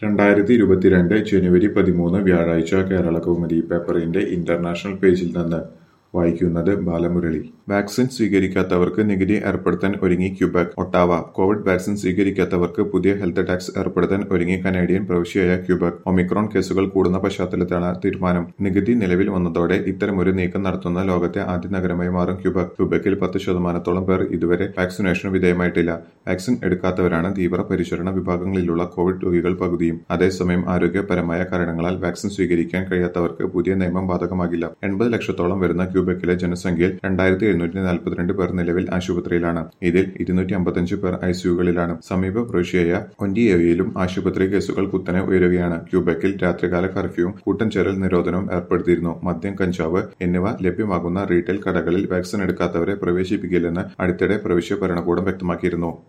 രണ്ടായിരത്തി ഇരുപത്തിരണ്ട് ജനുവരി പതിമൂന്ന് വ്യാഴാഴ്ച കേരള കൗമുദി പേപ്പറിന്റെ ഇന്റർനാഷണൽ പേജിൽ നിന്ന് വായിക്കുന്നത് ബാലമുരളി വാക്സിൻ സ്വീകരിക്കാത്തവർക്ക് നികുതി ഏർപ്പെടുത്താൻ ഒരുങ്ങി ക്യൂബക് ഒട്ടാവ കോവിഡ് വാക്സിൻ സ്വീകരിക്കാത്തവർക്ക് പുതിയ ഹെൽത്ത് ടാക്സ് ഏർപ്പെടുത്താൻ ഒരുങ്ങി കനേഡിയൻ പ്രവിശ്യയായ ക്യൂബക് ഒമിക്രോൺ കേസുകൾ കൂടുന്ന പശ്ചാത്തലത്തിലാണ് തീരുമാനം നികുതി നിലവിൽ വന്നതോടെ ഇത്തരമൊരു നീക്കം നടത്തുന്ന ലോകത്തെ ആദ്യ നഗരമായി മാറും ക്യൂബക് ക്യൂബക്കിൽ പത്ത് ശതമാനത്തോളം പേർ ഇതുവരെ വാക്സിനേഷന് വിധേയമായിട്ടില്ല വാക്സിൻ എടുക്കാത്തവരാണ് തീവ്ര പരിചരണ വിഭാഗങ്ങളിലുള്ള കോവിഡ് രോഗികൾ പകുതിയും അതേസമയം ആരോഗ്യപരമായ കാരണങ്ങളാൽ വാക്സിൻ സ്വീകരിക്കാൻ കഴിയാത്തവർക്ക് പുതിയ നിയമം ബാധകമാകില്ല എൺപത് ലക്ഷത്തോളം വരുന്ന ക്യൂബക്കിലെ ജനസംഖ്യയിൽ രണ്ടായിരത്തി എഴുന്നൂറ്റി നാൽപ്പത്തിരണ്ട് പേർ നിലവിൽ ആശുപത്രിയിലാണ് ഇതിൽ ഇരുന്നൂറ്റി അമ്പത്തഞ്ച് പേർ ഐസിയുകളിലാണ് സമീപ പ്രവിശ്യയായ ഒന്റിയോയിലും ആശുപത്രി കേസുകൾ കുത്തനെ ഉയരുകയാണ് ക്യൂബക്കിൽ രാത്രികാല കർഫ്യൂവും കൂട്ടം ചേരൽ നിരോധനവും ഏർപ്പെടുത്തിയിരുന്നു മദ്യം കഞ്ചാവ് എന്നിവ ലഭ്യമാകുന്ന റീറ്റെയിൽ കടകളിൽ വാക്സിൻ എടുക്കാത്തവരെ പ്രവേശിപ്പിക്കില്ലെന്ന് അടുത്തിടെ പ്രവിശ്യ ഭരണകൂടം വ്യക്തമാക്കിയിരുന്നു